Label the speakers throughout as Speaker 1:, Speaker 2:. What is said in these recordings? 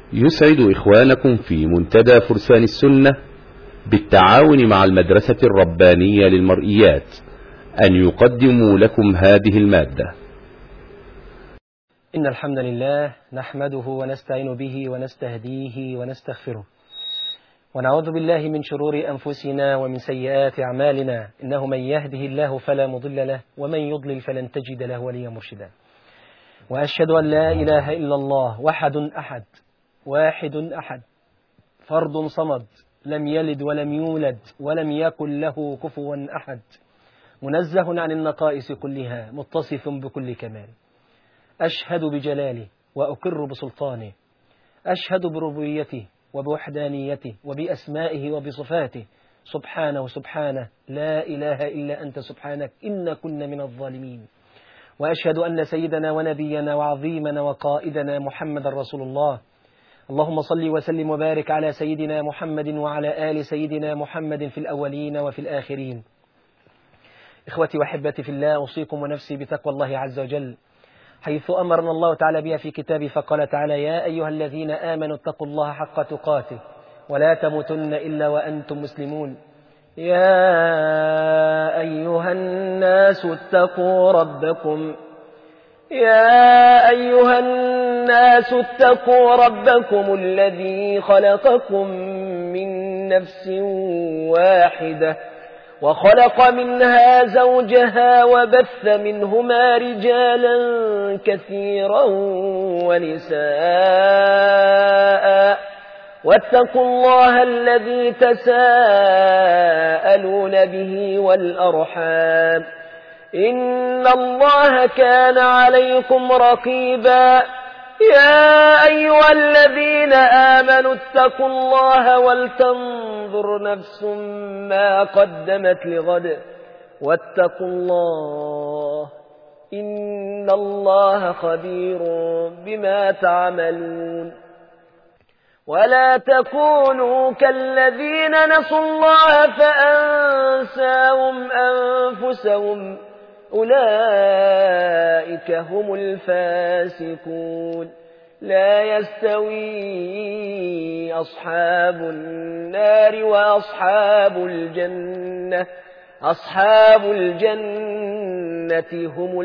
Speaker 1: يسعد إخوانكم في منتدى فرسان السنة بالتعاون مع المدرسة الربانية للمرئيات أن يقدموا لكم هذه المادة
Speaker 2: إن الحمد لله نحمده ونستعين به ونستهديه ونستغفره ونعوذ بالله من شرور أنفسنا ومن سيئات أعمالنا إنه من يهده الله فلا مضل له ومن يضلل فلن تجد له وليا مرشدا وأشهد أن لا إله إلا الله وحد أحد واحد أحد فرد صمد لم يلد ولم يولد ولم يكن له كفوا أحد منزه عن النقائص كلها متصف بكل كمال أشهد بجلاله وأقر بسلطانه أشهد بربوبيته وبوحدانيته وبأسمائه وبصفاته سبحانه سبحانه لا إله إلا أنت سبحانك إن كنا من الظالمين وأشهد أن سيدنا ونبينا وعظيمنا وقائدنا محمد رسول الله اللهم صل وسلم وبارك على سيدنا محمد وعلى آل سيدنا محمد في الأولين وفي الآخرين إخوتي وحبتي في الله أوصيكم ونفسي بتقوى الله عز وجل حيث أمرنا الله تعالى بها في كتابه فقال تعالى يا أيها الذين آمنوا اتقوا الله حق تقاته ولا تموتن إلا وأنتم مسلمون يا أيها الناس اتقوا ربكم يا أيها الناس اتقوا ربكم الذي خلقكم من نفس واحدة وخلق منها زوجها وبث منهما رجالا كثيرا ونساء واتقوا الله الذي تساءلون به والأرحام إن الله كان عليكم رقيبا يا أيها الذين آمنوا اتقوا الله ولتنظر نفس ما قدمت لغد واتقوا الله إن الله خبير بما تعملون ولا تكونوا كالذين نسوا الله فأنساهم أنفسهم أولئك هم الفاسقون لا يستوي أصحاب النار وأصحاب الجنة أصحاب الجنة هم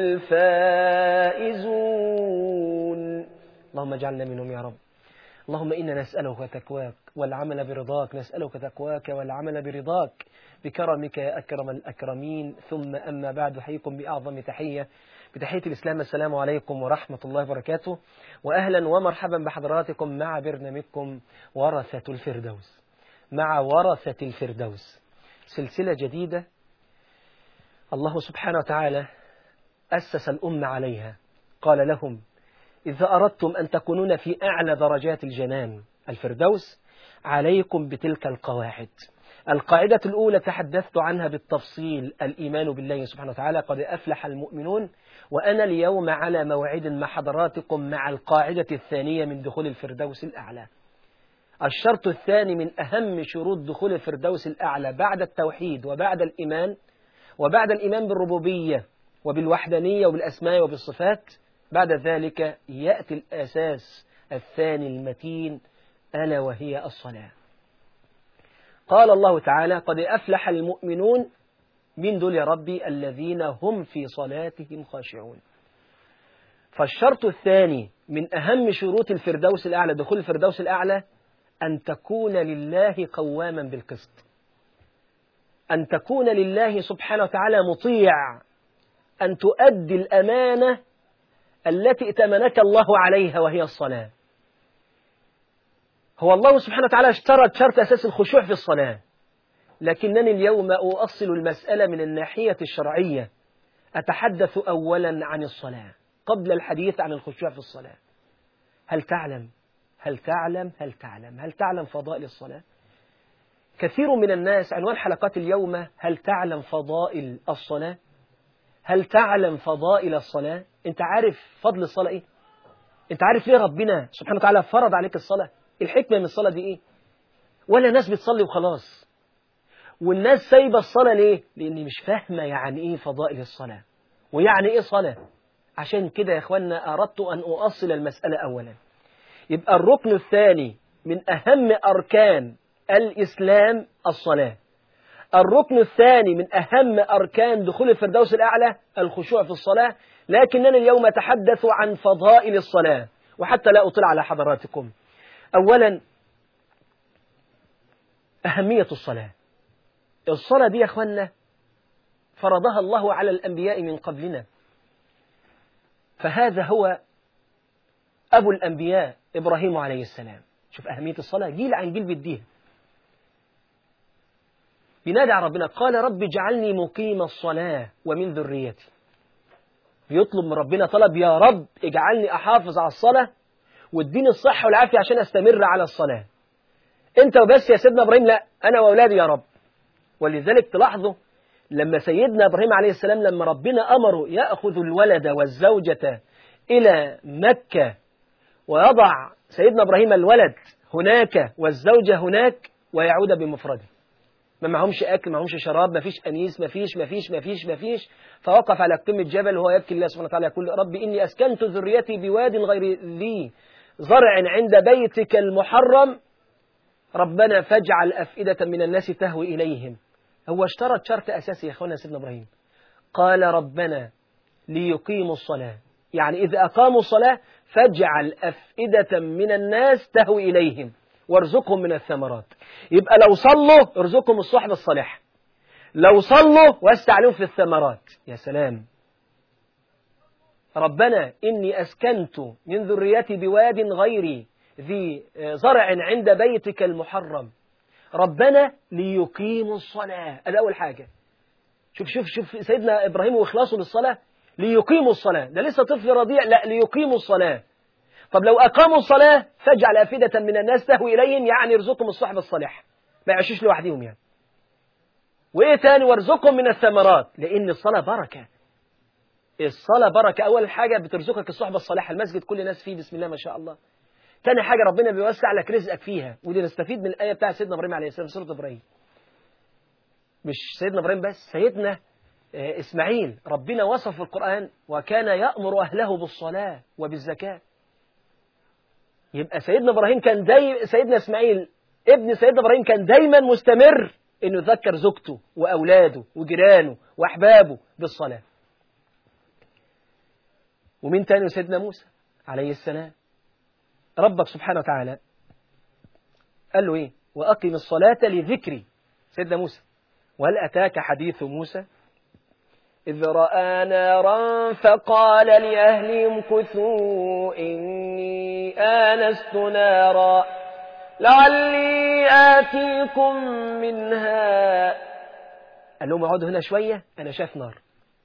Speaker 2: الفائزون اللهم اجعلنا منهم يا رب اللهم إنا نسألك تكواك والعمل برضاك نسألك تكواك والعمل برضاك بكرمك يا أكرم الأكرمين ثم أما بعد حيكم بأعظم تحية بتحية الإسلام السلام عليكم ورحمة الله وبركاته وأهلا ومرحبا بحضراتكم مع برنامجكم ورثة الفردوس مع ورثة الفردوس سلسلة جديدة الله سبحانه وتعالى أسس الأمة عليها قال لهم إذا أردتم أن تكونون في أعلى درجات الجنان الفردوس عليكم بتلك القواعد القاعدة الأولى تحدثت عنها بالتفصيل الإيمان بالله سبحانه وتعالى قد أفلح المؤمنون وأنا اليوم على موعد مع حضراتكم مع القاعدة الثانية من دخول الفردوس الأعلى الشرط الثاني من أهم شروط دخول الفردوس الأعلى بعد التوحيد وبعد الإيمان وبعد الإيمان بالربوبية وبالوحدانية وبالأسماء وبالصفات بعد ذلك يأتي الأساس الثاني المتين ألا وهي الصلاة قال الله تعالى قد أفلح المؤمنون من دول يا ربي الذين هم في صلاتهم خاشعون فالشرط الثاني من أهم شروط الفردوس الأعلى دخول الفردوس الأعلى أن تكون لله قواما بالقسط أن تكون لله سبحانه وتعالى مطيع أن تؤدي الأمانة التي ائتمنك الله عليها وهي الصلاة هو الله سبحانه وتعالى اشترط شرط أساس الخشوع في الصلاة لكنني اليوم أؤصل المسألة من الناحية الشرعية أتحدث أولا عن الصلاة قبل الحديث عن الخشوع في الصلاة هل تعلم هل تعلم هل تعلم هل تعلم فضائل الصلاة كثير من الناس عنوان حلقات اليوم هل تعلم فضائل الصلاة هل تعلم فضائل الصلاة انت عارف فضل الصلاة ايه انت عارف ليه ربنا سبحانه وتعالى فرض عليك الصلاة الحكمة من الصلاة دي ايه ولا ناس بتصلي وخلاص والناس سايبة الصلاة ليه لان مش فاهمة يعني ايه فضائل الصلاة ويعني ايه صلاة عشان كده يا اخوانا اردت ان اؤصل المسألة اولا يبقى الركن الثاني من أهم أركان الإسلام الصلاة الركن الثاني من أهم أركان دخول الفردوس الأعلى الخشوع في الصلاة لكنني اليوم أتحدث عن فضائل الصلاة وحتى لا أطلع على حضراتكم أولا أهمية الصلاة الصلاة دي يا أخوانا فرضها الله على الأنبياء من قبلنا فهذا هو أبو الأنبياء إبراهيم عليه السلام شوف أهمية الصلاة جيل عن جيل بيديها بينادي على ربنا قال رب اجعلني مقيم الصلاة ومن ذريتي بيطلب من ربنا طلب يا رب اجعلني أحافظ على الصلاة واديني الصحة والعافية عشان أستمر على الصلاة أنت وبس يا سيدنا إبراهيم لا أنا وأولادي يا رب ولذلك تلاحظوا لما سيدنا إبراهيم عليه السلام لما ربنا أمره يأخذ الولد والزوجة إلى مكة ويضع سيدنا إبراهيم الولد هناك والزوجة هناك ويعود بمفرده ما معهمش أكل ما معهمش شراب ما فيش أنيس ما فيش ما فيش ما فيش ما فيش فوقف على قمة جبل وهو يبكي الله سبحانه وتعالى يقول رب إني أسكنت ذريتي بواد غير ذي زرع عند بيتك المحرم ربنا فاجعل أفئدة من الناس تهوي إليهم هو اشترط شرط أساسي يا أخوانا سيدنا إبراهيم قال ربنا ليقيموا الصلاة يعني إذا أقاموا الصلاة فاجعل أفئدة من الناس تهوي إليهم وارزقهم من الثمرات يبقى لو صلوا ارزقهم الصحبة الصالحة لو صلوا واستعلوا في الثمرات يا سلام ربنا إني أسكنت من ذريتي بواد غيري ذي زرع عند بيتك المحرم ربنا ليقيموا الصلاة هذا أول حاجة شوف شوف شوف سيدنا إبراهيم وإخلاصه للصلاة ليقيموا الصلاة ده لسه طفل رضيع لا ليقيموا الصلاة طب لو أقاموا الصلاة فاجعل أفئدة من الناس تهوي إليهم يعني ارزقهم الصحبة الصالحة ما يعيشوش لوحدهم يعني وإيه تاني وارزقهم من الثمرات لأن الصلاة بركة الصلاة بركة أول حاجة بترزقك الصحبة الصالحة المسجد كل الناس فيه بسم الله ما شاء الله تاني حاجة ربنا بيوسع لك رزقك فيها ودي نستفيد من الآية بتاع سيدنا إبراهيم عليه السلام سورة إبراهيم مش سيدنا إبراهيم بس سيدنا إسماعيل ربنا وصف في القرآن وكان يأمر أهله بالصلاة وبالزكاة يبقى سيدنا إبراهيم كان داي سيدنا إسماعيل ابن سيدنا إبراهيم كان دايما مستمر إنه يذكر زوجته وأولاده وجيرانه وأحبابه بالصلاة ومين تاني سيدنا موسى عليه السلام ربك سبحانه وتعالى قال له إيه وأقم الصلاة لذكري سيدنا موسى وهل أتاك حديث موسى
Speaker 3: إذ رأى نارا فقال لأهلهم كثوا إني آنست نارا لعلي آتيكم منها
Speaker 2: قال لهم اقعدوا هنا شوية أنا شايف نار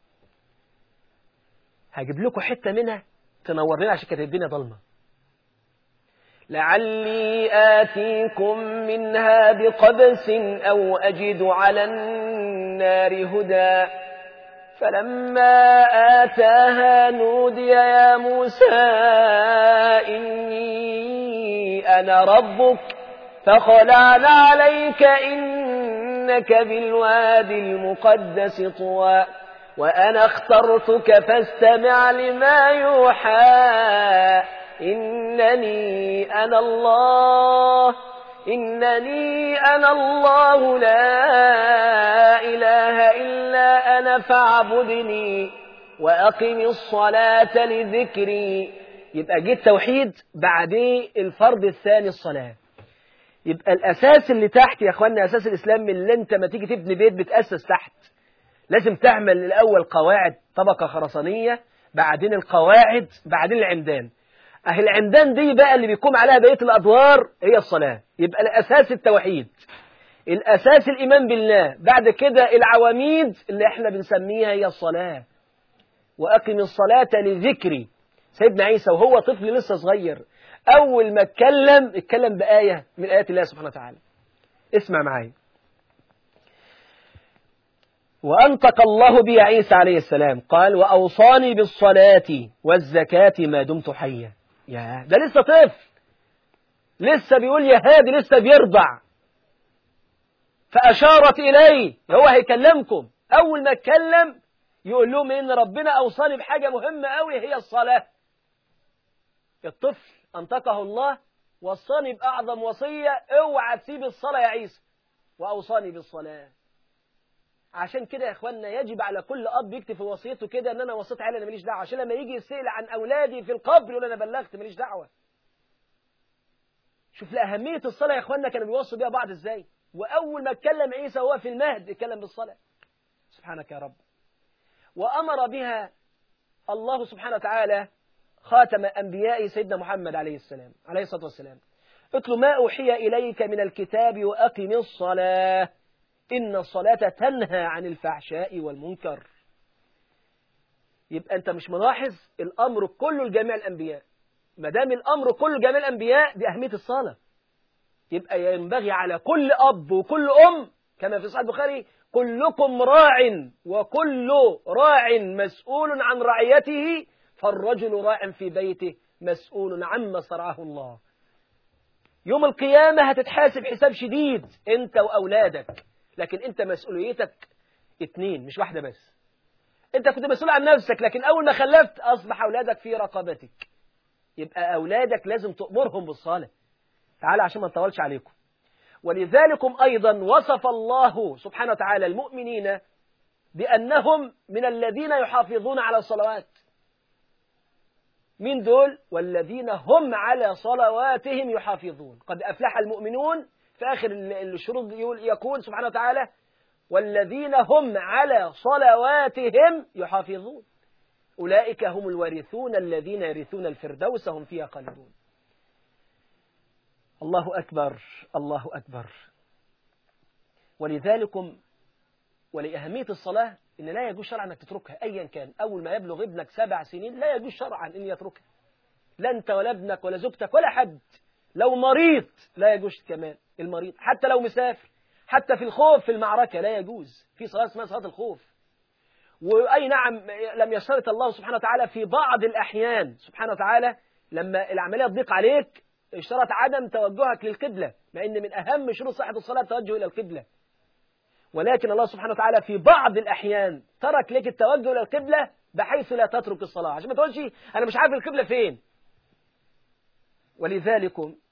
Speaker 2: هجيب لكم حتة منها تنور لنا عشان كانت الدنيا ضلمة
Speaker 3: لعلي آتيكم منها بقبس أو أجد على النار هدى فلما آتاها نودي يا موسى إني أنا ربك فخلعنا عليك إنك بالوادي المقدس طوى وأنا اخترتك فاستمع لما يوحى إنني أنا الله إنني أنا الله لا إله إلا أنا فاعبدني وأقم الصلاة لذكري
Speaker 2: يبقى جه التوحيد بعديه الفرض الثاني الصلاة يبقى الأساس اللي تحت يا أخوانا أساس الإسلام من اللي أنت ما تيجي تبني بيت بتأسس تحت لازم تعمل الأول قواعد طبقة خرسانية بعدين القواعد بعدين العمدان أهل العمدان دي بقى اللي بيقوم عليها بقية الأدوار هي الصلاة يبقى الأساس التوحيد الأساس الإيمان بالله بعد كده العواميد اللي احنا بنسميها هي الصلاة وأقم الصلاة لذكري سيدنا عيسى وهو طفل لسه صغير أول ما اتكلم اتكلم بآية من آيات الله سبحانه وتعالى اسمع معايا وأنطق الله بي عيسى عليه السلام قال وأوصاني بالصلاة والزكاة ما دمت حيا يا ده لسه طفل لسه بيقول يا هادي لسه بيرضع فأشارت إليه هو هيكلمكم أول ما اتكلم يقول لهم إن ربنا أوصاني بحاجة مهمة أوي هي الصلاة الطفل أنطقه الله وصاني بأعظم وصية اوعى تسيب الصلاة يا عيسى وأوصاني بالصلاة عشان كده يا اخوانا يجب على كل اب يكتب في وصيته كده ان انا وصيت عيالي انا ماليش دعوه عشان لما يجي يسال عن اولادي في القبر يقول انا بلغت ماليش دعوه شوف لأهمية الصلاة يا اخوانا كانوا بيوصوا بيها بعض ازاي واول ما اتكلم عيسى وهو في المهد اتكلم بالصلاة سبحانك يا رب وامر بها الله سبحانه وتعالى خاتم انبياء سيدنا محمد عليه السلام عليه الصلاه والسلام اتل ما اوحي اليك من الكتاب واقم الصلاه إن الصلاة تنهى عن الفحشاء والمنكر يبقى أنت مش ملاحظ الأمر كله لجميع الأنبياء ما دام الأمر كله لجميع الأنبياء دي أهمية الصلاة يبقى ينبغي على كل أب وكل أم كما في صحيح البخاري كلكم راع وكل راع مسؤول عن رعيته فالرجل راع في بيته مسؤول عما صرعه الله يوم القيامة هتتحاسب حساب شديد أنت وأولادك لكن انت مسؤوليتك اتنين مش واحدة بس انت كنت مسؤول عن نفسك لكن اول ما خلفت اصبح اولادك في رقبتك يبقى اولادك لازم تأمرهم بالصلاة تعالى عشان ما نطولش عليكم ولذلكم ايضا وصف الله سبحانه وتعالى المؤمنين بانهم من الذين يحافظون على الصلوات من دول والذين هم على صلواتهم يحافظون قد افلح المؤمنون في آخر الشروط يقول يقول سبحانه وتعالى والذين هم على صلواتهم يحافظون أولئك هم الوارثون الذين يرثون الفردوس هم فيها خالدون الله أكبر الله أكبر ولذلكم ولأهمية الصلاة إن لا يجوز شرعا أنك تتركها أيا كان أول ما يبلغ ابنك سبع سنين لا يجوز شرعا أن يتركها لا أنت ولا ابنك ولا زوجتك ولا حد لو مريض لا يجوز كمان المريض حتى لو مسافر حتى في الخوف في المعركة لا يجوز في صلاة اسمها صلاة الخوف وأي نعم لم يشترط الله سبحانه وتعالى في بعض الأحيان سبحانه وتعالى لما العملية تضيق عليك اشترط عدم توجهك للقبلة مع أن من أهم شروط صحة الصلاة التوجه إلى القبلة ولكن الله سبحانه وتعالى في بعض الأحيان ترك لك التوجه إلى القبلة بحيث لا تترك الصلاة عشان ما تقولش أنا مش عارف القبلة فين ولذلك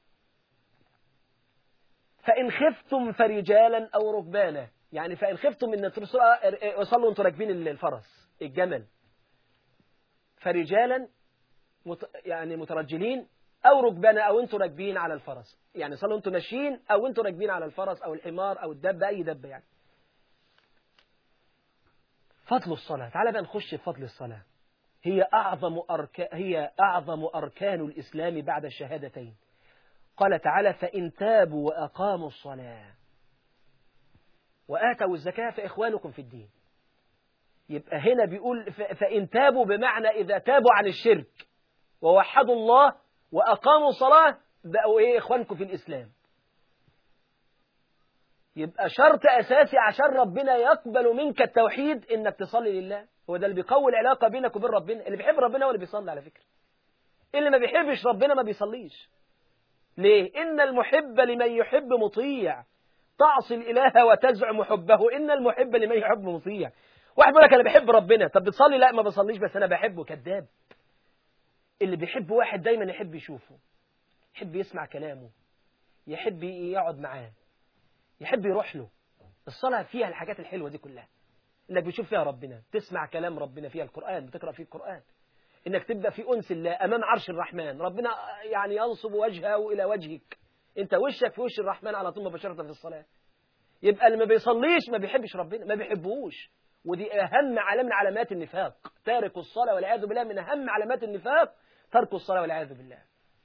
Speaker 2: فإن خفتم فرجالا أو ركبانا يعني فإن خفتم أن تصلوا أنتم راكبين الفرس الجمل فرجالا مت يعني مترجلين أو ركبانا أو أنتم راكبين على الفرس يعني صلوا أنتم ماشيين أو أنتم راكبين على الفرس أو الحمار أو الدبة أي دبة يعني فضل الصلاة تعال بقى نخش في فضل الصلاة هي أعظم أركان هي أعظم أركان الإسلام بعد الشهادتين قال تعالى فإن تابوا وأقاموا الصلاة وآتوا الزكاة فإخوانكم في الدين يبقى هنا بيقول فإن تابوا بمعنى إذا تابوا عن الشرك ووحدوا الله وأقاموا الصلاة بقوا إيه إخوانكم في الإسلام يبقى شرط أساسي عشان ربنا يقبل منك التوحيد إنك تصلي لله هو ده اللي بيقوي العلاقة بينك وبين ربنا اللي بيحب ربنا هو اللي بيصلي على فكرة اللي ما بيحبش ربنا ما بيصليش ليه إن المحب لمن يحب مطيع تعصي الإله وتزعم حبه إن المحب لمن يحب مطيع واحد بيقول لك أنا بحب ربنا طب بتصلي لا ما بصليش بس أنا بحبه كذاب اللي بيحب واحد دايما يحب يشوفه يحب يسمع كلامه يحب يقعد معاه يحب يروح له الصلاة فيها الحاجات الحلوة دي كلها انك بتشوف فيها ربنا تسمع كلام ربنا فيها القرآن بتقرأ فيه القرآن انك تبدأ في أنس الله أمام عرش الرحمن ربنا يعني ينصب وجهه إلى وجهك انت وشك في وش الرحمن على طول مباشرة في الصلاة يبقى اللي ما بيصليش ما بيحبش ربنا ما بيحبوش ودي أهم علامة من علامات النفاق تارك الصلاة والعياذ بالله من أهم علامات النفاق ترك الصلاة والعياذ بالله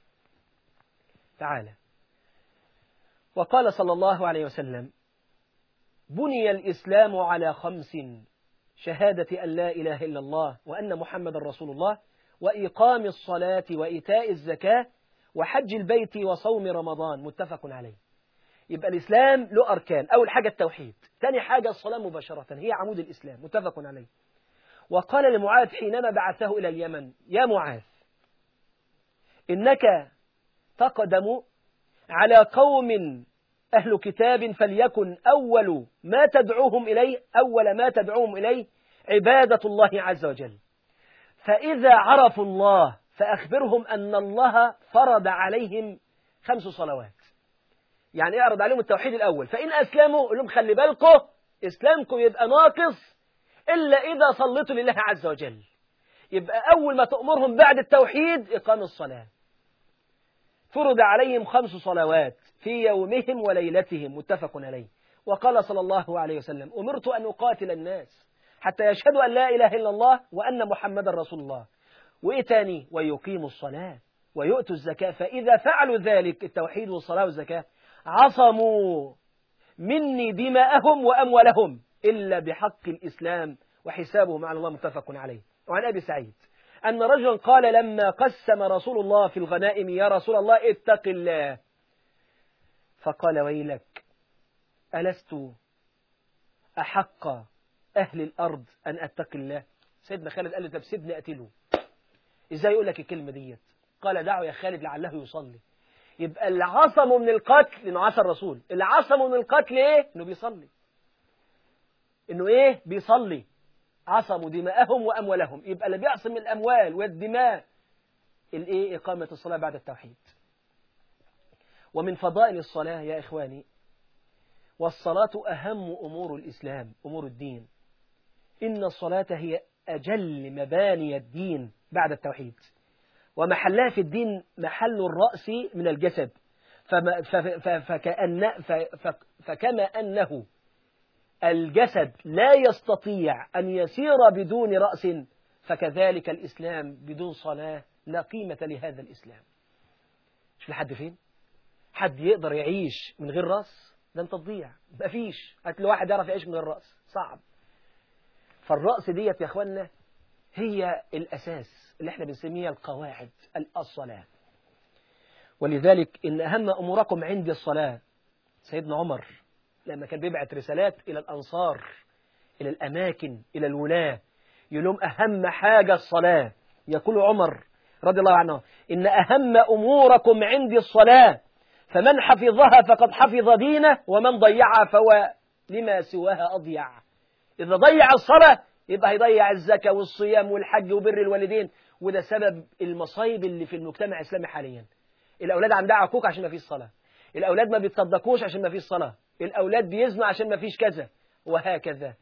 Speaker 2: تعالى وقال صلى الله عليه وسلم بني الإسلام على خمس شهادة أن لا إله إلا الله وأن محمد رسول الله وإقام الصلاة وإيتاء الزكاة وحج البيت وصوم رمضان متفق عليه يبقى الإسلام له أركان أول حاجة التوحيد ثاني حاجة الصلاة مباشرة هي عمود الإسلام متفق عليه وقال لمعاذ حينما بعثه إلى اليمن يا معاذ إنك تقدم على قوم أهل كتاب فليكن أول ما تدعوهم إليه أول ما تدعوهم إليه عبادة الله عز وجل فإذا عرفوا الله فأخبرهم أن الله فرض عليهم خمس صلوات يعني اعرض عليهم التوحيد الأول فإن أسلموا قول لهم خلي بالكم إسلامكم يبقى ناقص إلا إذا صليتوا لله عز وجل يبقى أول ما تأمرهم بعد التوحيد إقام الصلاة فرض عليهم خمس صلوات في يومهم وليلتهم متفق عليه وقال صلى الله عليه وسلم أمرت أن أقاتل الناس حتى يشهدوا أن لا إله إلا الله وأن محمد رسول الله وإيه تاني ويقيموا الصلاة ويؤتوا الزكاة فإذا فعلوا ذلك التوحيد والصلاة والزكاة عصموا مني دماءهم وأموالهم إلا بحق الإسلام وحسابهم على الله متفق عليه وعن أبي سعيد أن رجلا قال لما قسم رسول الله في الغنائم يا رسول الله اتق الله فقال ويلك ألست أحق أهل الأرض أن أتقي الله سيدنا خالد قال له طب سيبني أقتله إزاي يقول لك الكلمة ديت قال دعوا يا خالد لعله يصلي يبقى اللي عصمه من القتل إنه عصى الرسول اللي عصمه من القتل إيه إنه بيصلي إنه إيه بيصلي عصموا دماءهم وأموالهم يبقى اللي بيعصم الأموال والدماء الإيه إقامة الصلاة بعد التوحيد ومن فضائل الصلاة يا إخواني والصلاة أهم أمور الإسلام أمور الدين إن الصلاة هي أجل مباني الدين بعد التوحيد ومحلها في الدين محل الرأس من الجسد فما فكأن فكما أنه الجسد لا يستطيع أن يسير بدون رأس فكذلك الإسلام بدون صلاة لا قيمة لهذا الإسلام مش لحد فين حد يقدر يعيش من غير رأس ده انت تضيع مفيش هات له واحد يعرف يعيش من غير رأس صعب فالرأس ديت يا اخوانا هي الأساس اللي احنا بنسميها القواعد الصلاة ولذلك إن أهم أموركم عندي الصلاة سيدنا عمر لما كان بيبعت رسالات إلى الأنصار إلى الأماكن إلى الولاة يقول لهم أهم حاجة الصلاة يقول عمر رضي الله عنه إن أهم أموركم عندي الصلاة فمن حفظها فقد حفظ دينه ومن ضيعها فهو لما سواها أضيع إذا ضيع الصلاة يبقى هيضيع الزكاة والصيام والحج وبر الوالدين وده سبب المصايب اللي في المجتمع الإسلامي حاليا الأولاد عندها عقوق عشان ما فيش صلاة الأولاد ما بيتصدقوش عشان ما فيش صلاة الأولاد بيزنوا عشان ما فيش كذا وهكذا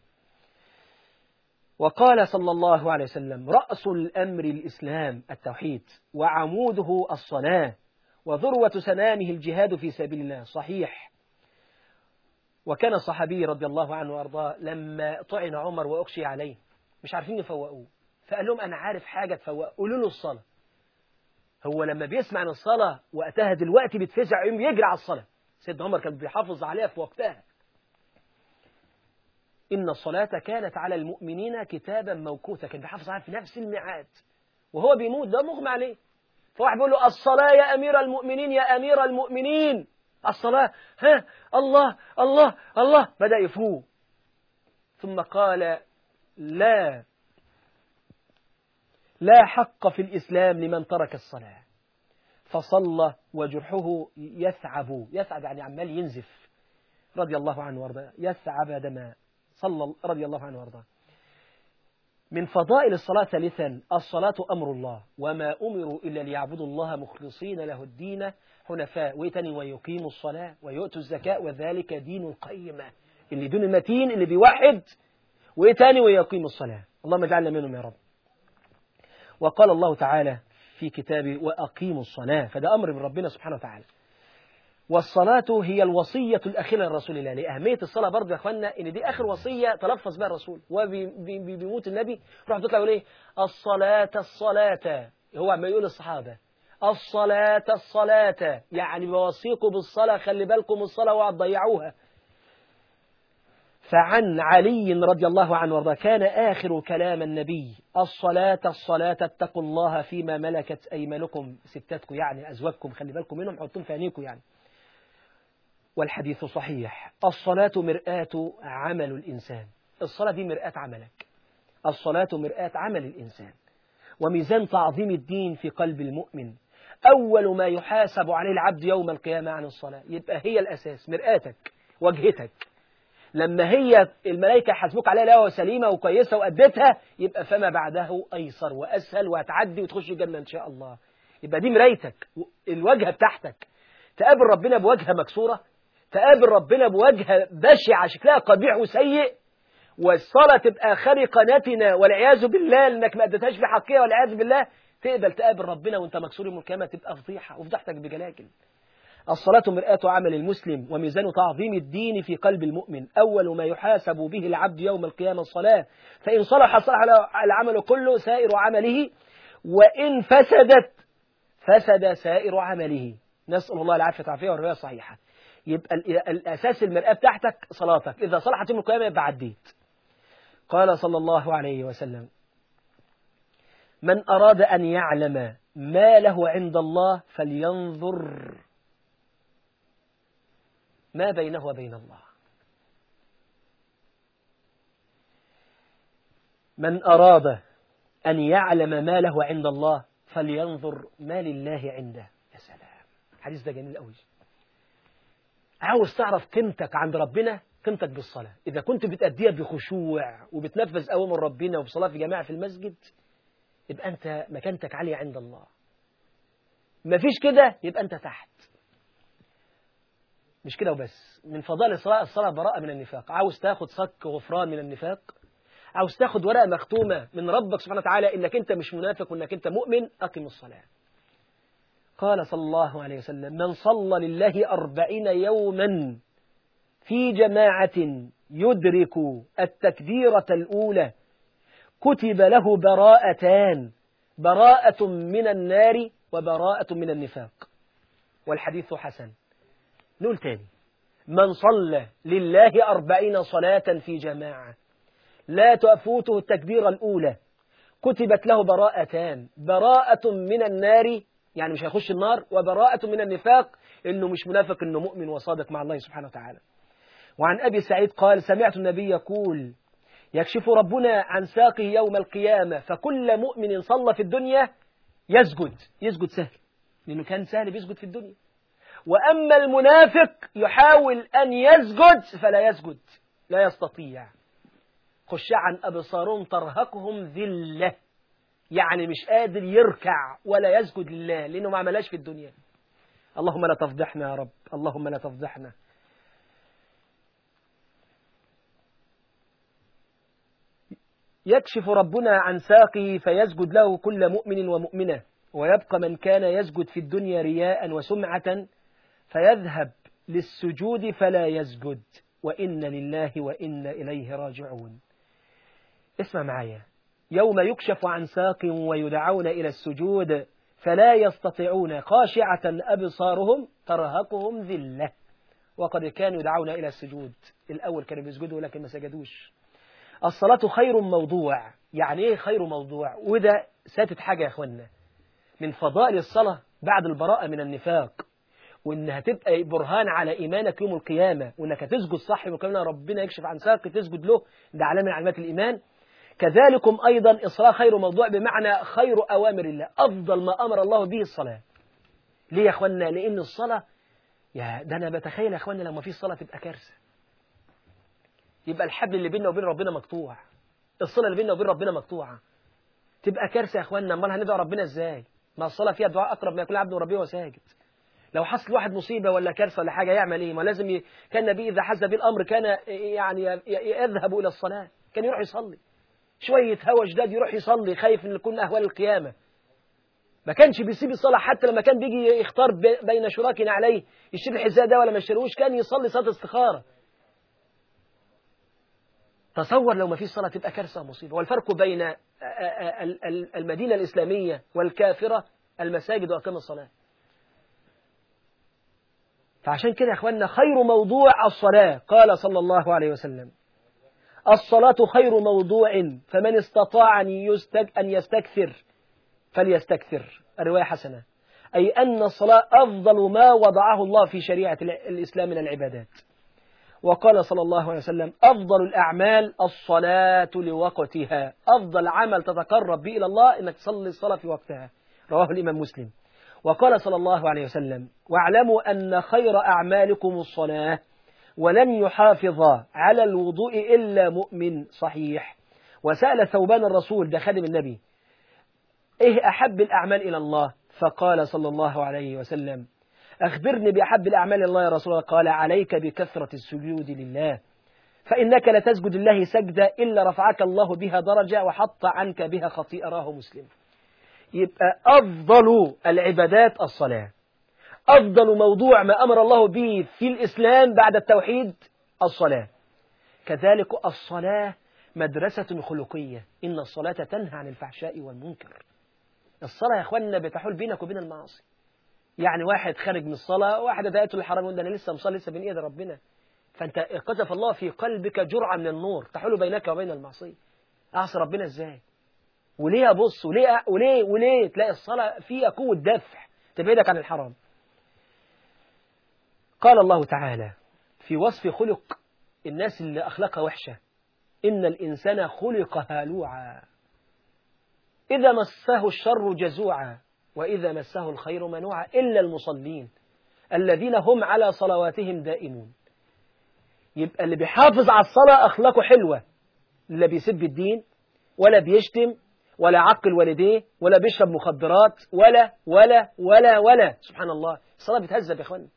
Speaker 2: وقال صلى الله عليه وسلم رأس الأمر الإسلام التوحيد وعموده الصلاة وذروة سنامه الجهاد في سبيل الله صحيح وكان الصحابي رضي الله عنه وأرضاه لما طعن عمر وأغشي عليه مش عارفين يفوقوه فقال لهم أنا عارف حاجة تفوق قولوا له الصلاة هو لما بيسمع عن الصلاة وقتها دلوقتي بيتفزع يوم يجري على الصلاة سيدنا عمر كان بيحافظ عليها في وقتها إن الصلاة كانت على المؤمنين كتابا موقوتا كان بيحافظ عليها في نفس الميعاد وهو بيموت ده مغمى عليه فواحد بيقول له الصلاة يا أمير المؤمنين يا أمير المؤمنين الصلاة ها الله الله الله بدأ يفوق ثم قال لا لا حق في الإسلام لمن ترك الصلاة فصلى وجرحه يثعب يثعب يعني عمال ينزف رضي الله عنه وارضاه يثعب دما صلى رضي الله عنه وارضاه من فضائل الصلاة ثالثا الصلاة أمر الله وما أمروا إلا ليعبدوا الله مخلصين له الدين حنفاء ويتني ويقيموا الصلاة ويؤتوا الزكاة وذلك دين القيمة اللي دون المتين اللي بيوحد ويتني ويقيموا الصلاة اللهم اجعلنا منهم يا رب وقال الله تعالى في كتابه وأقيموا الصلاة فده أمر من ربنا سبحانه وتعالى والصلاة هي الوصية الأخيرة لرسول الله لأهمية الصلاة برضه يا أخوانا إن دي آخر وصية تلفظ بها الرسول وبيموت النبي يروح تطلع يقول إيه الصلاة الصلاة هو عم يقول الصحابة الصلاة الصلاة يعني بوصيكم بالصلاة خلي بالكم الصلاة وهتضيعوها فعن علي رضي الله عنه وارضاه كان آخر كلام النبي الصلاة الصلاة اتقوا الله فيما ملكت أيمانكم ستاتكم يعني أزواجكم خلي بالكم منهم حطهم في عينيكم يعني والحديث صحيح الصلاة مرآة عمل الإنسان الصلاة دي مرآة عملك الصلاة مرآة عمل الإنسان وميزان تعظيم الدين في قلب المؤمن أول ما يحاسب عليه العبد يوم القيامة عن الصلاة يبقى هي الأساس مرآتك وجهتك لما هي الملائكة حاسبوك عليها لها سليمة وكويسة وأديتها يبقى فما بعده أيسر وأسهل وهتعدي وتخش الجنة إن شاء الله يبقى دي مرايتك الواجهة بتاعتك تقابل ربنا بوجهة مكسورة تقابل ربنا بوجهة بشعة شكلها قبيح وسيء والصلاة تبقى خارقة نتنة والعياذ بالله لأنك ما أديتهاش بحقها والعياذ بالله تقبل تقابل ربنا وانت مكسور يوم القيامة تبقى فضيحة وفضحتك بجلاجل الصلاة مرآة عمل المسلم وميزان تعظيم الدين في قلب المؤمن أول ما يحاسب به العبد يوم القيامة الصلاة فإن صلح صلح العمل كله سائر عمله وإن فسدت فسد سائر عمله نسأل الله العافية والعافية والرواية صحيحة يبقى الأساس المرآة بتاعتك صلاتك إذا صلحت يوم القيامة يبقى عديت قال صلى الله عليه وسلم من أراد أن يعلم ما له عند الله فلينظر ما بينه وبين الله من أراد أن يعلم ما له عند الله فلينظر ما لله عنده يا سلام الحديث ده جميل قوي عاوز تعرف قيمتك عند ربنا قيمتك بالصلاة إذا كنت بتأديها بخشوع وبتنفذ أوامر ربنا وبصلاة في جماعة في المسجد يبقى أنت مكانتك عالية عند الله مفيش كده يبقى أنت تحت مش كده وبس من فضائل الصلاة الصلاة براءة من النفاق عاوز تاخد صك غفران من النفاق عاوز تاخد ورقة مختومة من ربك سبحانه وتعالى إنك أنت مش منافق وإنك أنت مؤمن أقم الصلاة قال صلى الله عليه وسلم من صلى لله أربعين يوما في جماعة يدرك التكبيرة الأولى كتب له براءتان براءة من النار وبراءة من النفاق والحديث حسن نقول تاني من صلى لله أربعين صلاة في جماعة لا تفوته التكبيرة الأولى كتبت له براءتان براءة من النار يعني مش هيخش النار وبراءة من النفاق إنه مش منافق إنه مؤمن وصادق مع الله سبحانه وتعالى وعن أبي سعيد قال سمعت النبي يقول يكشف ربنا عن ساقه يوم القيامة فكل مؤمن صلى في الدنيا يسجد يسجد سهل لأنه كان سهل بيسجد في الدنيا وأما المنافق يحاول أن يسجد فلا يسجد لا يستطيع خشعا أبصارهم ترهقهم ذلة يعني مش قادر يركع ولا يسجد لله لأنه ما عملاش في الدنيا اللهم لا تفضحنا يا رب اللهم لا تفضحنا يكشف ربنا عن ساقه فيسجد له كل مؤمن ومؤمنة ويبقى من كان يسجد في الدنيا رياء وسمعة فيذهب للسجود فلا يسجد وإن لله وإن إليه راجعون اسمع معايا يوم يكشف عن ساق ويدعون إلى السجود فلا يستطيعون خاشعة أبصارهم ترهقهم ذلة وقد كانوا يدعون إلى السجود الأول كانوا بيسجدوا لكن ما سجدوش الصلاة خير موضوع يعني إيه خير موضوع وده ساتت حاجة يا أخوانا من فضائل الصلاة بعد البراءة من النفاق وإنها تبقى برهان على إيمانك يوم القيامة وإنك هتسجد صح وكمان ربنا يكشف عن ساق تسجد له ده علامة من علامات الإيمان كذلكم أيضا الصلاة خير موضوع بمعنى خير أوامر الله أفضل ما أمر الله به الصلاة ليه يا أخوانا لأن الصلاة يا ده أنا بتخيل يا أخوانا لما في الصلاة تبقى كارثة يبقى الحبل اللي بيننا وبين ربنا مقطوع الصلة اللي بيننا وبين ربنا مقطوعة تبقى كارثة يا أخوانا أمال هندعو ربنا إزاي ما الصلاة فيها دعاء أقرب ما يكون عبد وربه وساجد لو حصل واحد مصيبة ولا كارثة ولا حاجة يعمل إيه ما لازم ي... كان النبي إذا حز بالأمر كان يعني يذهب إلى الصلاة كان يروح يصلي شوية هوا جداد يروح يصلي خايف ان يكون أهوال القيامة ما كانش بيسيب الصلاة حتى لما كان بيجي يختار بين شراك عليه يشتري الحذاء ده ولا ما يشتريهوش كان يصلي صلاة استخارة تصور لو ما فيش صلاة تبقى كارثة مصيبة والفرق بين المدينة الإسلامية والكافرة المساجد وأقام الصلاة فعشان كده يا أخواننا خير موضوع الصلاة قال صلى الله عليه وسلم الصلاة خير موضوع فمن استطاع أن يستكثر فليستكثر الرواية حسنة أي أن الصلاة أفضل ما وضعه الله في شريعة الإسلام من العبادات وقال صلى الله عليه وسلم أفضل الأعمال الصلاة لوقتها أفضل عمل تتقرب به إلى الله أنك تصلي الصلاة في وقتها رواه الإمام مسلم وقال صلى الله عليه وسلم واعلموا أن خير أعمالكم الصلاة ولن يحافظ على الوضوء إلا مؤمن صحيح وسأل ثوبان الرسول ده خادم النبي إيه أحب الأعمال إلى الله فقال صلى الله عليه وسلم أخبرني بأحب الأعمال إلى الله يا رسول الله قال عليك بكثرة السجود لله فإنك لتسجد الله سجدة إلا رفعك الله بها درجة وحط عنك بها خطيئة راه مسلم يبقى أفضل العبادات الصلاة أفضل موضوع ما أمر الله به في الإسلام بعد التوحيد الصلاة كذلك الصلاة مدرسة خلقية إن الصلاة تنهى عن الفحشاء والمنكر الصلاة يا أخواننا بتحول بينك وبين المعاصي يعني واحد خارج من الصلاة واحد دقيته الحرام يقول ده أنا لسه مصلي لسه بين إيد ربنا فأنت قذف الله في قلبك جرعة من النور تحول بينك وبين المعصية أعصي ربنا إزاي وليه أبص وليه وليه وليه تلاقي الصلاة فيها قوة دفع تبعدك عن الحرام قال الله تعالى في وصف خلق الناس اللي أخلاقها وحشة إن الإنسان خلق هالوعا إذا مسه الشر جزوعا وإذا مسه الخير منوعا إلا المصلين الذين هم على صلواتهم دائمون يبقى اللي بيحافظ على الصلاة أخلاقه حلوة لا بيسب الدين ولا بيشتم ولا عقل والديه ولا بيشرب مخدرات ولا ولا ولا ولا سبحان الله الصلاة بتهذب يا إخوان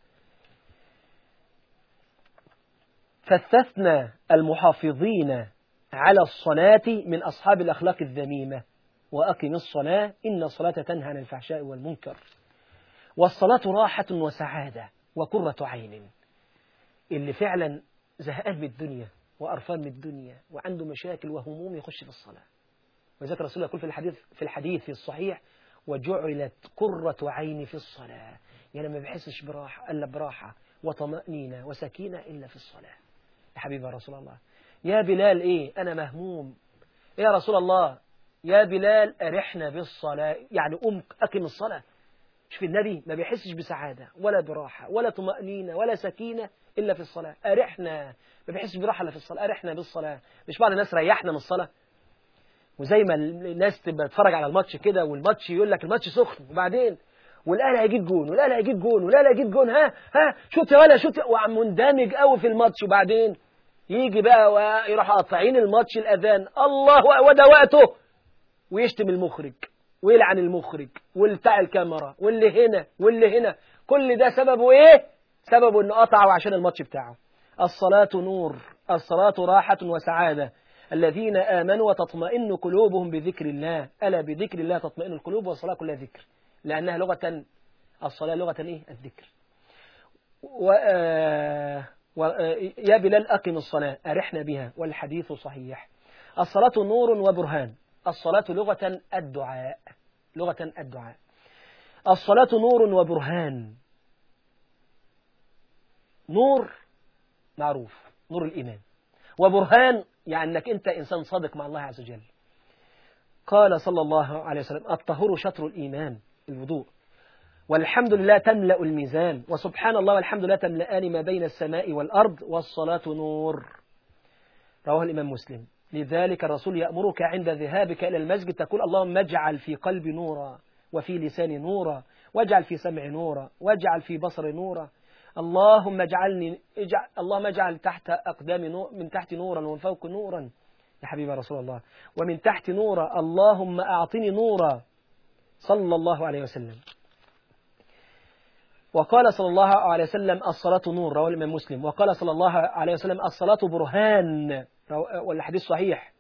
Speaker 2: فاستثنى المحافظين على الصلاة من أصحاب الأخلاق الذميمة وأقم الصلاة إن الصلاة تنهى عن الفحشاء والمنكر والصلاة راحة وسعادة وقرة عين اللي فعلا زهقان من الدنيا وقرفان من الدنيا وعنده مشاكل وهموم يخش في الصلاة وذلك رسول الله يقول في الحديث في الحديث الصحيح وجعلت قرة عيني في الصلاة يعني ما بحسش براحة إلا براحة وطمأنينة وسكينة إلا في الصلاة يا حبيبي يا رسول الله يا بلال إيه أنا مهموم يا رسول الله يا بلال أرحنا بالصلاة يعني أم أقم الصلاة شوف النبي ما بيحسش بسعادة ولا براحة ولا طمأنينة ولا سكينة إلا في الصلاة أرحنا ما بيحسش براحة إلا في الصلاة أرحنا بالصلاة مش بعض الناس ريحنا من الصلاة وزي ما الناس تبقى تتفرج على الماتش كده والماتش يقول لك الماتش سخن وبعدين والاهلي هيجيب جون والاهلي هيجيب جون والاهلي هيجيب جون ها ها شوت يا ولا شوت وعم مندمج قوي في الماتش وبعدين يجي بقى ويروح قاطعين الماتش الاذان الله وده وقته ويشتم المخرج ويلعن المخرج والبتاع الكاميرا واللي هنا واللي هنا كل ده سببه ايه سببه انه قطعه عشان الماتش بتاعه الصلاة نور الصلاة راحة وسعادة الذين آمنوا وتطمئن قلوبهم بذكر الله ألا بذكر الله تطمئن القلوب والصلاة كلها ذكر لأنها لغة الصلاة لغة إيه الذكر و... و... يا بلال أقم الصلاة أرحنا بها والحديث صحيح الصلاة نور وبرهان الصلاة لغة الدعاء لغة الدعاء الصلاة نور وبرهان نور معروف نور الإيمان وبرهان يعني أنك أنت إنسان صادق مع الله عز وجل قال صلى الله عليه وسلم الطهور شطر الإيمان الوضوء والحمد لله تملأ الميزان وسبحان الله والحمد لله تملأان ما بين السماء والأرض والصلاة نور رواه الإمام مسلم لذلك الرسول يأمرك عند ذهابك إلى المسجد تقول اللهم اجعل في قلبي نورا وفي لساني نورا واجعل في سمعي نورا واجعل في بصري نورا اللهم اجعلني اجعل اللهم اجعل تحت أقدامي نور من تحت نورا ومن فوق نورا يا حبيبي رسول الله ومن تحت نورا اللهم أعطني نورا صلى الله عليه وسلم وقال صلى الله عليه وسلم الصلاة نور رواه الإمام مسلم وقال صلى الله عليه وسلم الصلاة برهان والحديث صحيح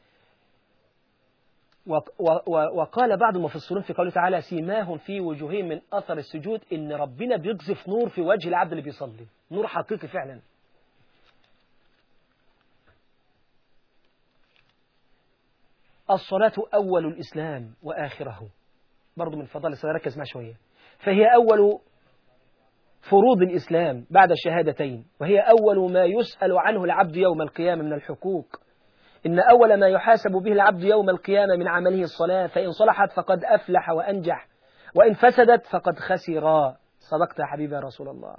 Speaker 2: وقال بعض المفسرين في قوله تعالى سيماهم في وجوههم من أثر السجود إن ربنا بيقذف نور في وجه العبد اللي بيصلي نور حقيقي فعلا الصلاة أول الإسلام وآخره برضو من فضل الصلاة ركز معي شوية فهي أول فروض الإسلام بعد الشهادتين وهي أول ما يسأل عنه العبد يوم القيامة من الحقوق إن أول ما يحاسب به العبد يوم القيامة من عمله الصلاة فإن صلحت فقد أفلح وأنجح وإن فسدت فقد خسر صدقت يا حبيبي يا رسول الله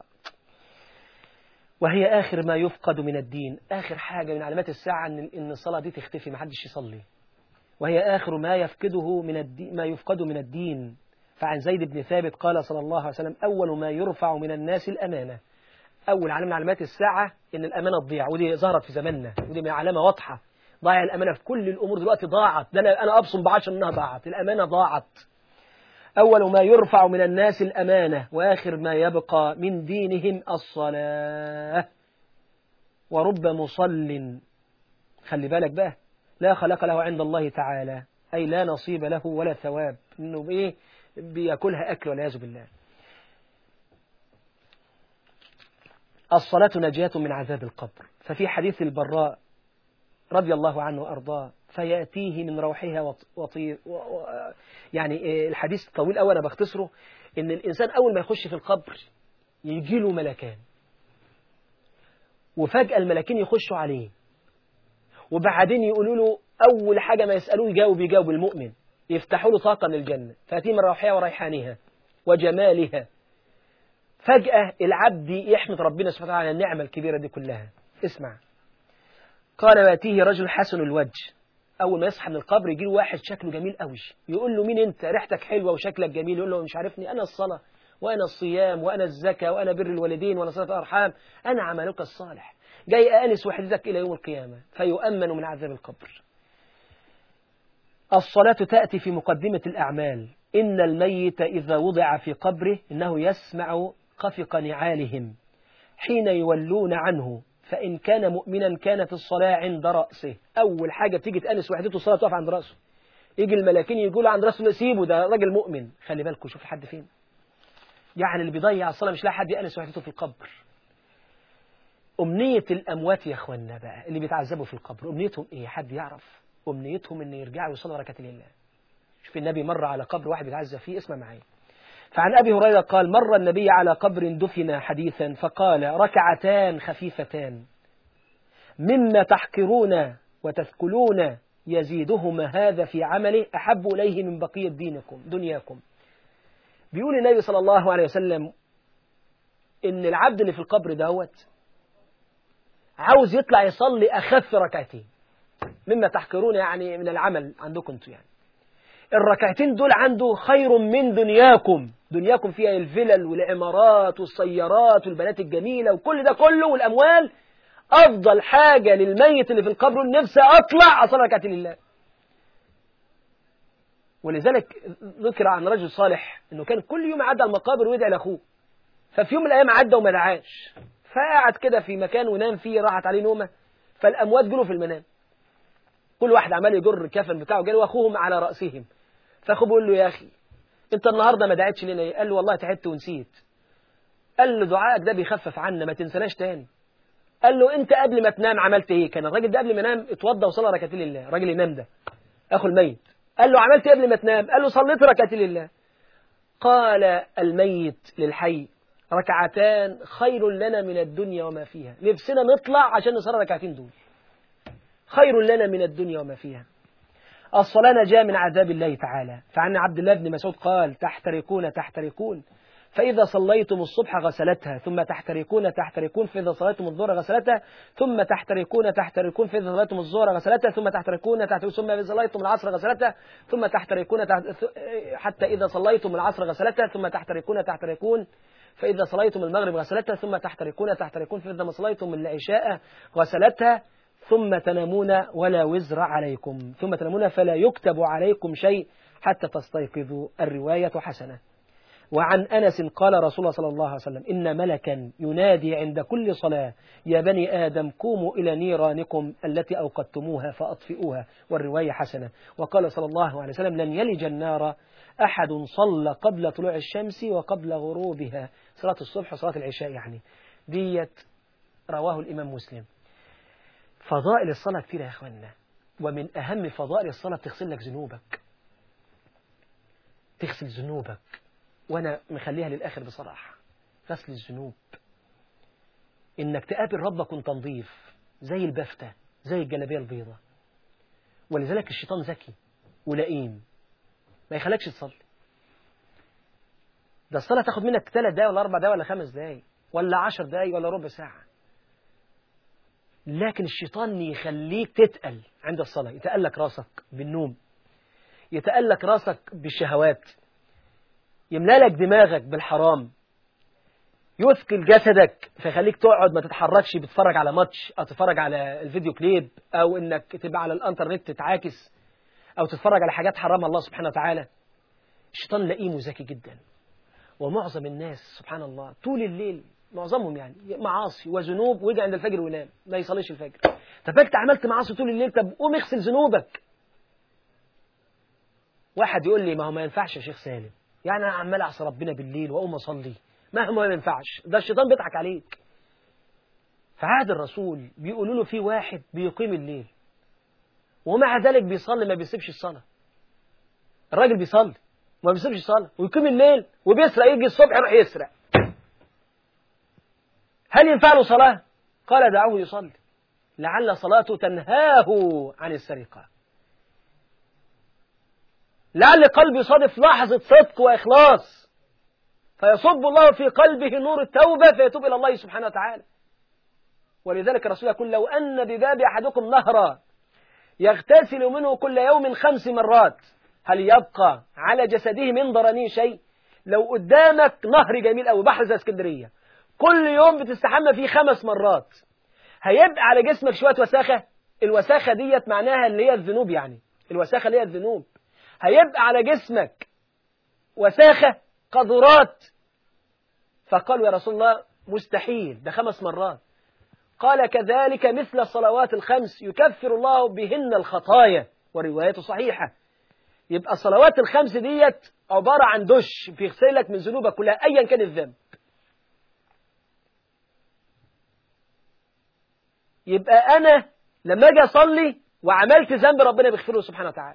Speaker 2: وهي آخر ما يفقد من الدين آخر حاجة من علامات الساعة إن إن الصلاة دي تختفي ما حدش يصلي وهي آخر ما يفقده من الدين ما يفقد من الدين فعن زيد بن ثابت قال صلى الله عليه وسلم أول ما يرفع من الناس الأمانة أول علامة من علامات الساعة إن الأمانة تضيع ودي ظهرت في زماننا ودي من علامة واضحة ضايع الأمانة في كل الأمور دلوقتي ضاعت ده أنا أنا أبصم بعشر إنها ضاعت الأمانة ضاعت أول ما يرفع من الناس الأمانة وآخر ما يبقى من دينهم الصلاة ورب مصل خلي بالك بقى لا خلق له عند الله تعالى أي لا نصيب له ولا ثواب إنه إيه بياكلها أكل والعياذ بالله الصلاة نجاة من عذاب القبر ففي حديث البراء رضي الله عنه وأرضاه فيأتيه من روحها وط... وطي... و... و... يعني الحديث طويل أوي أنا بختصره إن الإنسان أول ما يخش في القبر يجي له ملكان وفجأة الملكين يخشوا عليه وبعدين يقولوا له أول حاجة ما يسألوه يجاوب يجاوب المؤمن يفتحوا له طاقة من الجنة فيأتيه من روحها وريحانها وجمالها فجأة العبد يحمد ربنا سبحانه وتعالى على النعمة الكبيرة دي كلها اسمع قال ويأتيه رجل حسن الوجه أول ما يصحى من القبر يجي له واحد شكله جميل قوي يقول له مين أنت ريحتك حلوة وشكلك جميل يقول له مش عارفني أنا الصلاة وأنا الصيام وأنا الزكاة وأنا بر الوالدين وأنا صلاة الأرحام أنا عملك الصالح جاي آنس وحدتك إلى يوم القيامة فيؤمن من عذاب القبر الصلاة تأتي في مقدمة الأعمال إن الميت إذا وضع في قبره إنه يسمع خفق نعالهم حين يولون عنه فإن كان مؤمنا كانت الصلاة عند رأسه أول حاجة تيجي تأنس وحدته الصلاة تقف عند رأسه يجي الملاكين يقولوا عند رأسه سيبه ده راجل مؤمن خلي بالكم شوف لحد فين يعني اللي بيضيع الصلاة مش لاقي حد يأنس وحدته في القبر أمنية الأموات يا أخوانا بقى اللي بيتعذبوا في القبر أمنيتهم إيه حد يعرف أمنيتهم إن يرجعوا يصلوا ركعتين لله شوف النبي مر على قبر واحد بيتعذب فيه اسمع معايا فعن أبي هريرة قال مر النبي على قبر دفن حديثا فقال ركعتان خفيفتان مما تحقرون وتثكلون يزيدهما هذا في عمله أحب إليه من بقية دينكم دنياكم بيقول النبي صلى الله عليه وسلم إن العبد اللي في القبر دوت عاوز يطلع يصلي أخف ركعتين مما تحقرون يعني من العمل عندكم انتم يعني الركعتين دول عنده خير من دنياكم دنياكم فيها الفلل والعمارات والسيارات والبنات الجميلة وكل ده كله والأموال أفضل حاجة للميت اللي في القبر نفسي أطلع أصلي ركعتين لله ولذلك ذكر عن رجل صالح أنه كان كل يوم عدى المقابر ويدعي لأخوه ففي يوم من الأيام عدى وما دعاش فقعد كده في مكان ونام فيه راحت عليه نومة فالأموات جلوا في المنام كل واحد عمال يجر الكفن بتاعه جاله واخوهم على رأسهم فاخوه بيقول له يا أخي أنت النهاردة ما دعيتش لنا إيه؟ قال له والله تعبت ونسيت قال له دعائك ده بيخفف عنا ما تنسناش تاني قال له أنت قبل ما تنام عملت إيه كان الراجل ده قبل ما ينام اتوضى وصلى ركعتين لله الراجل ينام ده أخو الميت قال له عملت إيه قبل ما تنام قال له صليت ركعتين لله قال الميت للحي ركعتان خير لنا من الدنيا وما فيها نفسنا نطلع عشان نصلي ركعتين دول خير لنا من الدنيا وما فيها الصلاة نجاة من عذاب الله تعالى فعن عبد الله بن مسعود قال تحترقون تحترقون فإذا صليتم الصبح غسلتها ثم تحترقون تحترقون فإذا صليتم الظهر غسلتها ثم تحترقون تحترقون فإذا صليتم الظهر غسلتها ثم تحترقون تحترقون ثم إذا صليتم العصر غسلتها ثم تحترقون تحت... حتى إذا صليتم العصر غسلتها ثم تحترقون تحترقون فإذا صليتم المغرب غسلتها ثم تحترقون تحترقون فإذا ما صليتم العشاء غسلتها ثم تنامون ولا وزر عليكم ثم تنامون فلا يكتب عليكم شيء حتى تستيقظوا الرواية حسنة وعن أنس قال رسول الله صلى الله عليه وسلم إن ملكا ينادي عند كل صلاة يا بني آدم قوموا إلى نيرانكم التي أوقدتموها فأطفئوها والرواية حسنة وقال صلى الله عليه وسلم لن يلج النار أحد صلى قبل طلوع الشمس وقبل غروبها صلاة الصبح وصلاة العشاء يعني ديت رواه الإمام مسلم فضائل الصلاة كتير يا أخوانا ومن أهم فضائل الصلاة تغسل لك ذنوبك تغسل ذنوبك وأنا مخليها للآخر بصراحة غسل الذنوب إنك تقابل ربك وانت نظيف زي البفتة زي الجلابية البيضة ولذلك الشيطان ذكي ولئيم ما يخليكش تصلي ده الصلاة تاخد منك ثلاث دقايق ولا أربع دقايق ولا خمس دقايق ولا عشر دقايق ولا ربع ساعة لكن الشيطان يخليك تتقل عند الصلاة يتقلك راسك بالنوم يتقلك راسك بالشهوات يملالك دماغك بالحرام يثقل جسدك فيخليك تقعد ما تتحركش بتتفرج على ماتش او تتفرج على الفيديو كليب او انك تبقى على الانترنت تتعاكس او تتفرج على حاجات حرمها الله سبحانه وتعالى الشيطان لئيم وذكي جدا ومعظم الناس سبحان الله طول الليل معظمهم يعني معاصي وذنوب ويجي عند الفجر وينام ما يصليش الفجر طب انت عملت معاصي طول الليل طب قوم اغسل ذنوبك واحد يقول لي ما هو ما ينفعش يا شيخ سالم يعني انا عمال اعصي ربنا بالليل واقوم اصلي ما هو ما ينفعش ده الشيطان بيضحك عليك فعاد الرسول بيقولوا له في واحد بيقيم الليل ومع ذلك بيصلي ما بيسيبش الصلاة الراجل بيصلي وما بيسيبش الصلاة ويقيم الليل وبيسرق يجي الصبح يروح يسرق هل ينفع له صلاة؟ قال دعوه يصلي لعل صلاته تنهاه عن السرقة لعل قلبه يصادف لحظة صدق وإخلاص فيصب الله في قلبه نور التوبة فيتوب إلى الله سبحانه وتعالى ولذلك الرسول يقول لو أن بباب أحدكم نهرا يغتسل منه كل يوم خمس مرات هل يبقى على جسده من ضرني شيء لو قدامك نهر جميل أو بحر زي اسكندرية كل يوم بتستحمى فيه خمس مرات هيبقى على جسمك شوية وساخة الوساخة ديت معناها اللي هي الذنوب يعني الوساخة اللي هي الذنوب هيبقى على جسمك وساخة قذرات فقالوا يا رسول الله مستحيل ده خمس مرات قال كذلك مثل الصلوات الخمس يكفر الله بهن الخطايا وروايته صحيحة يبقى الصلوات الخمس ديت عبارة عن دش بيغسلك من ذنوبك كلها أيا كان الذنب يبقى أنا لما أجي أصلي وعملت ذنب ربنا بيغفره سبحانه وتعالى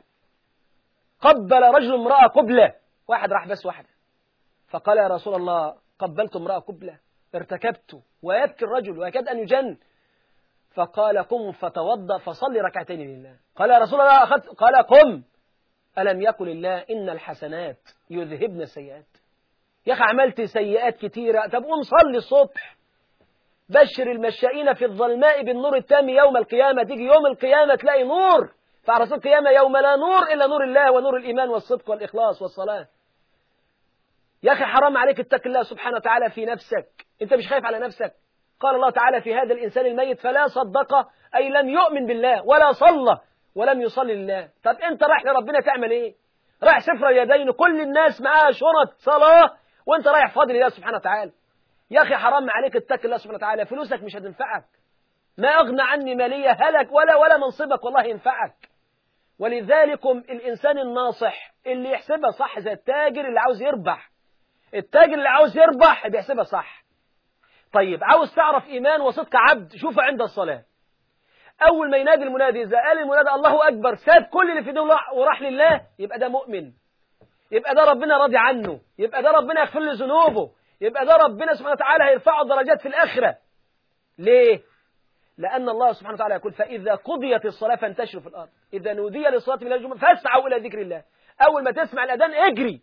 Speaker 2: قبل رجل امرأة قبلة واحد راح بس واحدة فقال يا رسول الله قبلت امرأة قبلة ارتكبت ويبكي الرجل ويكاد أن يجن فقال قم فتوضأ فصلي ركعتين لله قال يا رسول الله أخذت قال قم ألم يقل الله إن الحسنات يذهبن السيئات يا أخي عملت سيئات كتيرة طب قوم صلي الصبح بشر المشائين في الظلماء بالنور التام يوم القيامة تيجي يوم القيامة تلاقي نور فعرس القيامة يوم لا نور إلا نور الله ونور الإيمان والصدق والإخلاص والصلاة يا أخي حرام عليك اتق الله سبحانه وتعالى في نفسك أنت مش خايف على نفسك قال الله تعالى في هذا الإنسان الميت فلا صدق أي لم يؤمن بالله ولا صلى ولم يصلي لله طب أنت رايح لربنا تعمل إيه رايح سفر يدين كل الناس معاها شرط صلاة وأنت رايح فاضل الله سبحانه وتعالى يا أخي حرام عليك اتق الله سبحانه وتعالى فلوسك مش هتنفعك ما أغنى عني مالية هلك ولا ولا منصبك والله ينفعك ولذلكم الإنسان الناصح اللي يحسبها صح زي التاجر اللي عاوز يربح التاجر اللي عاوز يربح بيحسبها صح طيب عاوز تعرف إيمان وصدق عبد شوفه عند الصلاة أول ما ينادي المنادي إذا قال المنادي الله أكبر ساب كل اللي في دول وراح لله يبقى ده مؤمن يبقى ده ربنا راضي عنه يبقى ده ربنا يغفر له ذنوبه يبقى ده ربنا سبحانه وتعالى هيرفعه درجات في الآخرة ليه؟ لأن الله سبحانه وتعالى يقول فإذا قضيت الصلاة فانتشروا في الأرض إذا نودي للصلاة من الجمعة فاسعوا إلى ذكر الله أول ما تسمع الأذان اجري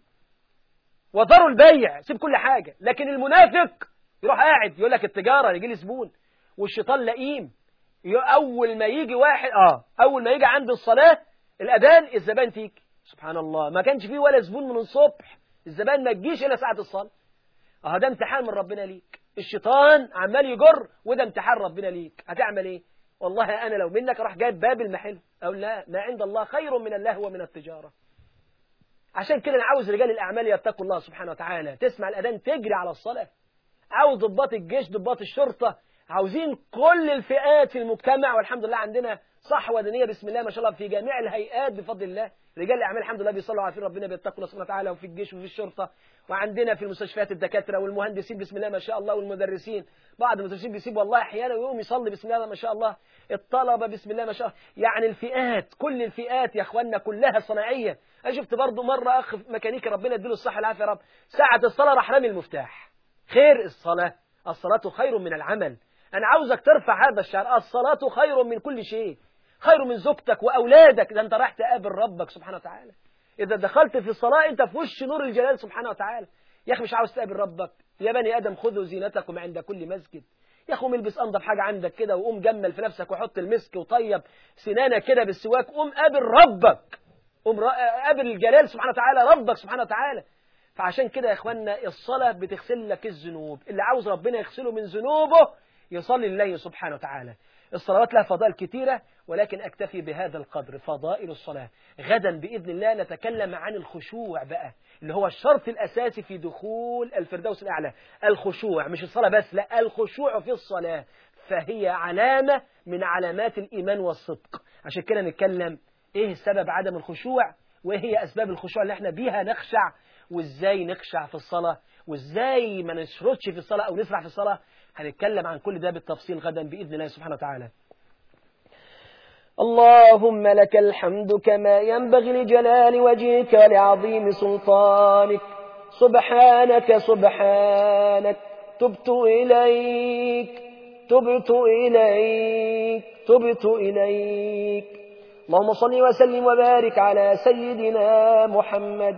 Speaker 2: وذروا البيع سيب كل حاجة لكن المنافق يروح قاعد يقول لك التجارة يجي لي زبون والشيطان لئيم أول ما يجي واحد آه أول ما يجي عند الصلاة الأذان الزبان تيجي سبحان الله ما كانش فيه ولا زبون من الصبح الزبان ما تجيش إلا ساعة الصلاة اه ده امتحان من ربنا ليك الشيطان عمال يجر وده امتحان ربنا ليك هتعمل ايه والله انا لو منك راح جايب باب المحل او لا ما عند الله خير من الله ومن التجارة عشان كده انا عاوز رجال الاعمال يتقوا الله سبحانه وتعالى تسمع الاذان تجري على الصلاة عاوز ضباط الجيش ضباط الشرطة عاوزين كل الفئات في المجتمع والحمد لله عندنا صحوة دينية بسم الله ما شاء الله في جميع الهيئات بفضل الله رجال الأعمال الحمد لله بيصلوا على ربنا بيتقوا الله سبحانه وتعالى وفي الجيش وفي الشرطة وعندنا في المستشفيات الدكاترة والمهندسين بسم الله ما شاء الله والمدرسين بعض المدرسين بيسيب والله أحيانا ويقوم يصلي بسم الله ما شاء الله الطلبة بسم الله ما شاء الله يعني الفئات كل الفئات يا أخوانا كلها صناعية أنا شفت برضه مرة أخ ميكانيكي ربنا يديله الصحة والعافية يا رب ساعة الصلاة راح رامي المفتاح خير الصلاة الصلاة خير من العمل أنا عاوزك ترفع هذا الشعر الصلاة خير من كل شيء خير من زوجتك وأولادك ده أنت رايح تقابل ربك سبحانه وتعالى إذا دخلت في الصلاة أنت في وش نور الجلال سبحانه وتعالى يا أخي مش عاوز تقابل ربك يا بني آدم خذوا زينتكم عند كل مسجد يا أخي قوم البس أنضف حاجة عندك كده وقوم جمل في نفسك وحط المسك وطيب سنانك كده بالسواك قوم قابل ربك قوم قابل الجلال سبحانه وتعالى ربك سبحانه وتعالى فعشان كده يا إخواننا الصلاة بتغسل لك الذنوب اللي عاوز ربنا يغسله من ذنوبه يصلي لله سبحانه وتعالى الصلوات لها فضائل كثيرة ولكن أكتفي بهذا القدر فضائل الصلاة غدا بإذن الله نتكلم عن الخشوع بقى اللي هو الشرط الأساسي في دخول الفردوس الأعلى الخشوع مش الصلاة بس لا الخشوع في الصلاة فهي علامة من علامات الإيمان والصدق عشان كده نتكلم إيه سبب عدم الخشوع وإيه هي أسباب الخشوع اللي احنا بيها نخشع وإزاي نخشع في الصلاة وإزاي ما نشردش في الصلاة أو نسرع في الصلاة هنتكلم عن كل ده بالتفصيل غدا بإذن الله سبحانه وتعالى
Speaker 3: اللهم لك الحمد كما ينبغي لجلال وجهك ولعظيم سلطانك سبحانك سبحانك تبت إليك تبت إليك تبت إليك اللهم صل وسلم وبارك على سيدنا محمد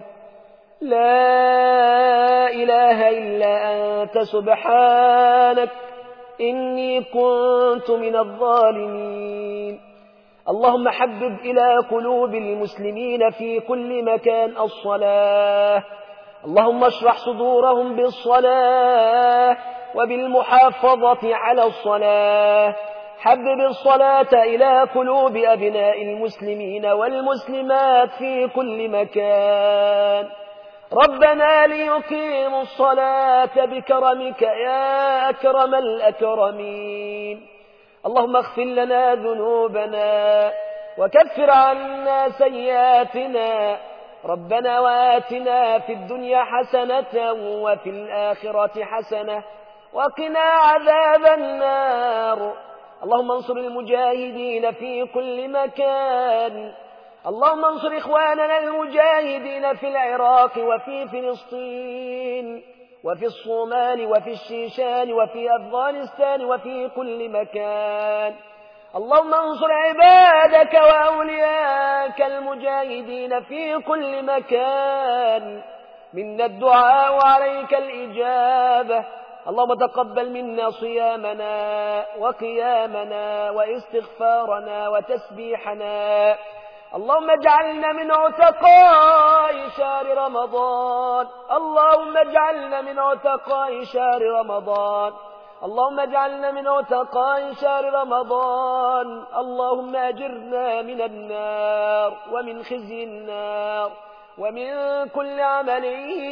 Speaker 3: لا إله إلا أنت سبحانك إني كنت من الظالمين اللهم حبب إلى قلوب المسلمين في كل مكان الصلاة اللهم اشرح صدورهم بالصلاة وبالمحافظة على الصلاة حبب الصلاة إلى قلوب أبناء المسلمين والمسلمات في كل مكان ربنا ليقيموا الصلاة بكرمك يا أكرم الأكرمين اللهم اغفر لنا ذنوبنا وكفر عنا سيئاتنا ربنا وآتنا في الدنيا حسنة وفي الآخرة حسنة وقنا عذاب النار اللهم انصر المجاهدين في كل مكان اللهم انصر إخواننا المجاهدين في العراق وفي فلسطين وفي الصومال وفي الشيشان وفي أفغانستان وفي كل مكان اللهم انصر عبادك وأولياك المجاهدين في كل مكان منا الدعاء وعليك الإجابة اللهم تقبل منا صيامنا وقيامنا واستغفارنا وتسبيحنا اللهم اجعلنا من عتقاء شهر رمضان اللهم اجعلنا من عتقاء شهر رمضان اللهم اجعلنا من عتقاء شهر رمضان اللهم اجرنا من النار ومن خزي النار ومن كل عمل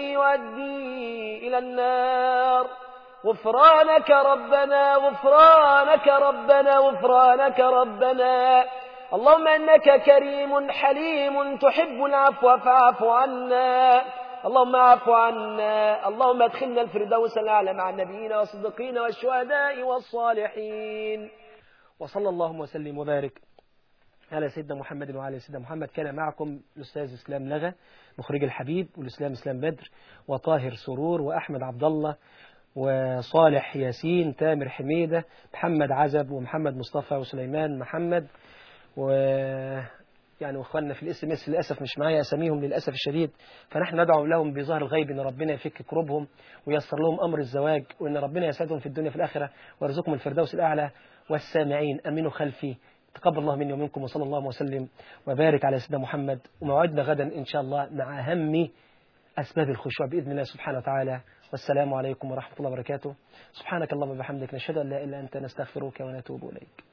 Speaker 3: يؤدي إلى النار غفرانك ربنا غفرانك ربنا غفرانك ربنا اللهم إنك كريم حليم تحب العفو فاعف عنا اللهم اعف عنا اللهم ادخلنا الفردوس الأعلى مع النبيين والصديقين والشهداء والصالحين
Speaker 2: وصلى الله وسلم وبارك على سيدنا محمد وعلى سيدنا محمد كان معكم الأستاذ إسلام لغة مخرج الحبيب والإسلام إسلام بدر وطاهر سرور وأحمد عبد الله وصالح ياسين تامر حميدة محمد عزب ومحمد مصطفى وسليمان محمد و يعني واخواننا في الاس ام اس للاسف مش معايا اساميهم للاسف الشديد فنحن ندعو لهم بظهر الغيب ان ربنا يفك كروبهم ويسر لهم امر الزواج وان ربنا يسعدهم في الدنيا في الاخره ويرزقهم الفردوس الاعلى والسامعين امنوا خلفي تقبل الله مني ومنكم وصلى الله وسلم وبارك على سيدنا محمد وموعدنا غدا ان شاء الله مع اهم اسباب الخشوع باذن الله سبحانه وتعالى والسلام عليكم ورحمه الله وبركاته سبحانك اللهم وبحمدك نشهد ان لا اله الا انت نستغفرك ونتوب اليك